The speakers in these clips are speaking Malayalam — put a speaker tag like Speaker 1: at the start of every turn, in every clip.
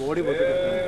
Speaker 1: ഓടി പോയി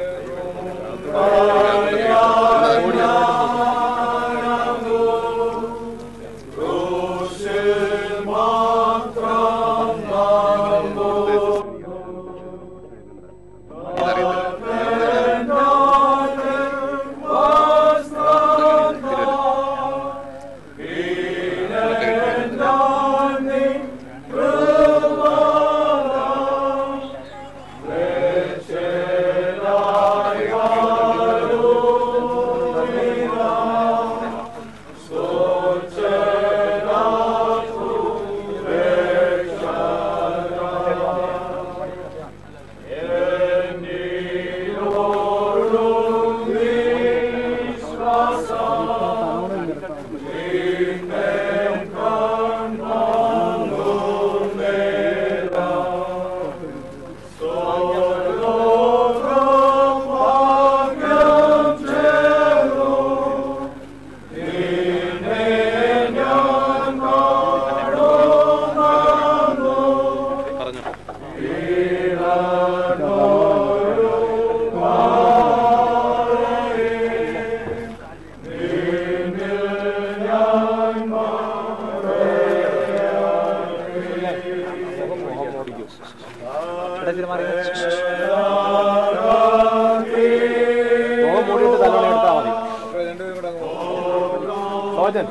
Speaker 1: മുഖം മൂടിയിട്ട് തലോണം എടുത്താൽ മതി സോജൻ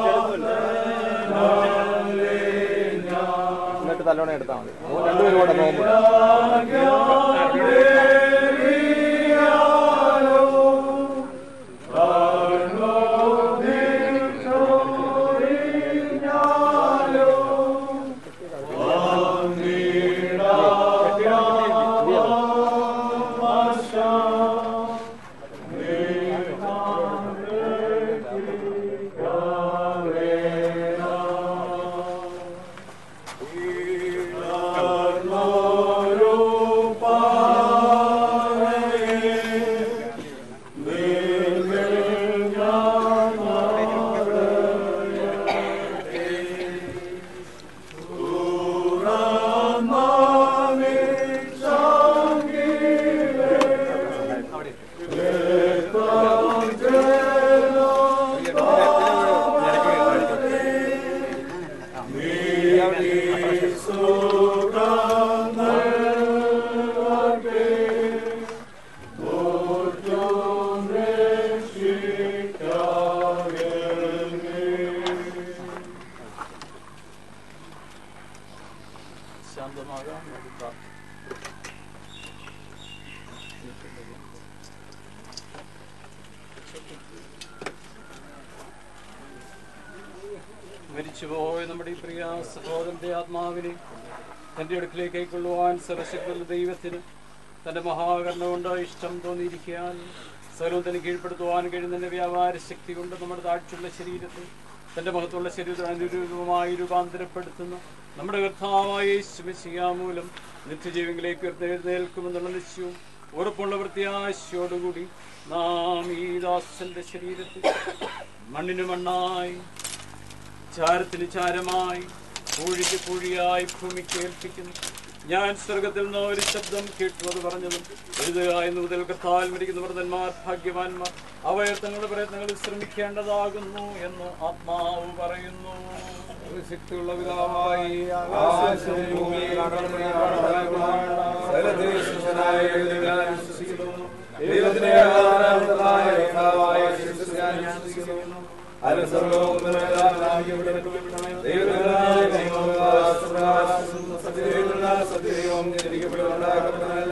Speaker 1: എന്നിട്ട് തലോണം എടുത്താൽ മതി മൂന്ന് രണ്ടുപേരും കൂടെ നോമ്പ്
Speaker 2: ശാന്തമാകാം നമുക്ക് പ്രാർത്ഥിക്കാം. മരിച്ചുപോയ നമ്മുടെ ഈ പ്രിയ സഹോദരന്റെ ആത്മാവിനെ തന്റെ അടുക്കിലേക്ക് കൈക്കൊള്ളുവാൻ സർവശക്തിയുള്ള ദൈവത്തിന് തന്റെ മഹാകരണ കൊണ്ട് ഇഷ്ടം തോന്നിയിരിക്കാൻ സർവം തന്നെ കീഴ്പ്പെടുത്തുവാൻ കഴിയുന്ന വ്യാപാര ശക്തി കൊണ്ട് നമ്മുടെ താഴ്ചയുള്ള ശരീരത്തെ തന്റെ മഹത്വമുള്ള ശരീരത്തിന് അനുരൂപമായി രൂപാന്തരപ്പെടുത്തുന്ന നമ്മുടെ കർത്താവായ യേശുമിശിയാ മൂലം നിത്യജീവങ്ങളിലേക്ക് ഉയർത്തെഴുന്നേൽക്കുമെന്നുള്ള നിശ്ചയവും ഉറപ്പുള്ള പ്രത്യാശയോടുകൂടി നാം ഈ ദാസന്റെ ശരീരത്തിൽ മണ്ണിന് മണ്ണായി ചാരത്തിന് ചാരമായി പൂഴിക്ക് പൂഴിയായി ഭൂമിക്ക് ഏൽപ്പിക്കുന്നു ഞാൻ സ്വർഗത്തിൽ നിന്ന് ഒരു ശബ്ദം കേട്ടു അത് പറഞ്ഞതും എഴുതുക എന്ന് മുതൽ കർത്താൽ മരിക്കുന്ന വ്രതന്മാർ ഭാഗ്യവാന്മാർ അവർ തങ്ങളുടെ പ്രയത്നങ്ങളിൽ ശ്രമിക്കേണ്ടതാകുന്നു എന്ന് ആത്മാവ് പറയുന്നു
Speaker 3: ശക്തിയുള്ള പിതാവായി ആകാശവും ഭൂമിയും സകലദേശനായ ഞാൻ വിശ്വസിക്കുന്നു ദൈവത്തിന്റെ ആരാധനായ പിതാവായ യേശുക്രിസ്തു ഞാൻ വിശ്വസിക്കുന്നു അല്ല സർവ്വവും സത്യദൈവം ജനിക്കപ്പെടുന്നുണ്ടാക്കപ്പെടുന്നതല്ല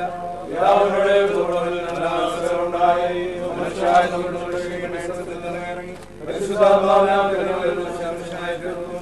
Speaker 3: പിതാവിനോട് ഉണ്ടായി മനുഷ്യായ നമ്മുടെ സത്യത്തിൽ നിന്ന് ഇറങ്ങി പരിശുദ്ധാത്മാവിനാൽ മനുഷ്യനായി തീർന്നു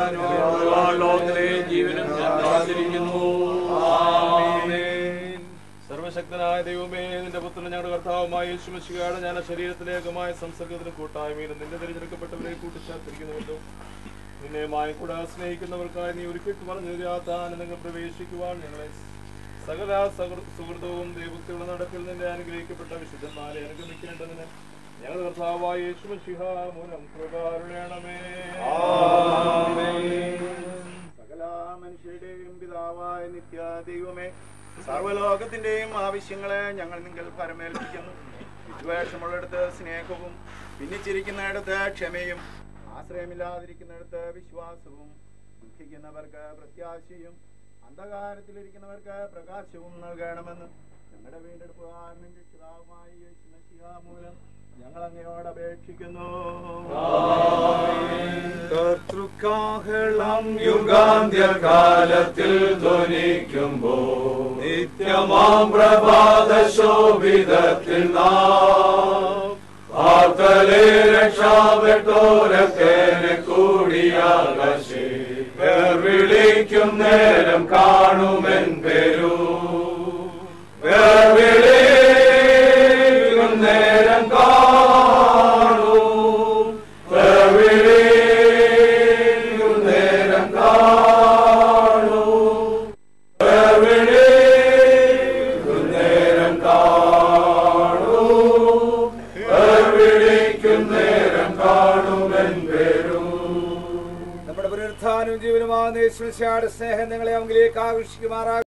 Speaker 2: ലോകത്തിലെ ജീവനും ഞാൻ പ്രാർത്ഥിക്കുന്നു ആമേൻ
Speaker 3: സർവശക്തനായ ദൈവമേ നിന്റെ പുത്രൻ ഞങ്ങളുടെ കർത്താവുമായ യേശുമശികാട് ഞാൻ ശരീരത്തിലേകമായ സംസർഗത്തിന് കൂട്ടായ്മയിലും നിന്റെ തിരഞ്ഞെടുക്കപ്പെട്ടവരെ കൂട്ടിച്ചേർത്തിരിക്കുന്നുവല്ലോ നിന്നെ മായക്കൂടാ സ്നേഹിക്കുന്നവർക്കായി നീ ഒരുക്കിട്ട് പറഞ്ഞു ആനന്ദങ്ങൾ പ്രവേശിക്കുവാൻ ഞങ്ങളെ സകല സഹൃ- സുഹൃതവും ദൈവത്തിലുള്ള നടപ്പിൽ നിന്റെ അനുഗ്രഹിക്കപ്പെട്ട വിശുദ്ധന്മാരെ അനുഗമിക്കേണ്ടതിന് ഞങ്ങളുടെ കർത്താവായ യേശുമശിഹ മൂലം കൃപാരുണമേ
Speaker 4: സകല മനുഷ്യരുടെയും പിതാവായ നിത്യ ദൈവമേ സർവലോകത്തിന്റെയും ആവശ്യങ്ങളെ ഞങ്ങൾ നിങ്ങൾ പരമേൽപ്പിക്കുന്നു വിദ്വേഷമുള്ളിടത്ത് സ്നേഹവും ഭിന്നിച്ചിരിക്കുന്നിടത്ത് ക്ഷമയും ആശ്രയമില്ലാതിരിക്കുന്നിടത്ത് വിശ്വാസവും ദുഃഖിക്കുന്നവർക്ക് പ്രത്യാശയും അന്ധകാരത്തിലിരിക്കുന്നവർക്ക് പ്രകാശവും നൽകണമെന്ന് ഞങ്ങളുടെ വീണ്ടെടുപ്പുകാരനും രക്ഷിതാവുമായ യേശു മെസ്സിഹ മൂലം ഞങ്ങൾ അങ്ങയോട് അപേക്ഷിക്കുന്നു
Speaker 3: കർത്തൃക്കാഹളം യുഗാന്ത്യകാലത്തിൽ ധ്വനിക്കുമ്പോ നിത്യമാം പ്രഭാത ശോഭിതത്തിൽ നാർത്തലെ രക്ഷാപ്പെട്ടോരൊക്കെ കൂടിയാകശേ വിളിക്കും നേരം കാണുമെൻ പേരു വിളിക്കും നേരം കാണും വിളിക്കും നേരം കാണും വിളിക്കും നേരം കാണും വിളിക്കും നേരം കാണുമെൻ പേരും
Speaker 5: നമ്മുടെ പുനരുത്ഥാനവും ജീവനുമാകുന്ന യേശുശാട് സ്നേഹം നിങ്ങളെ അവങ്കിലേക്ക് ആകർഷിക്കുമാറാകും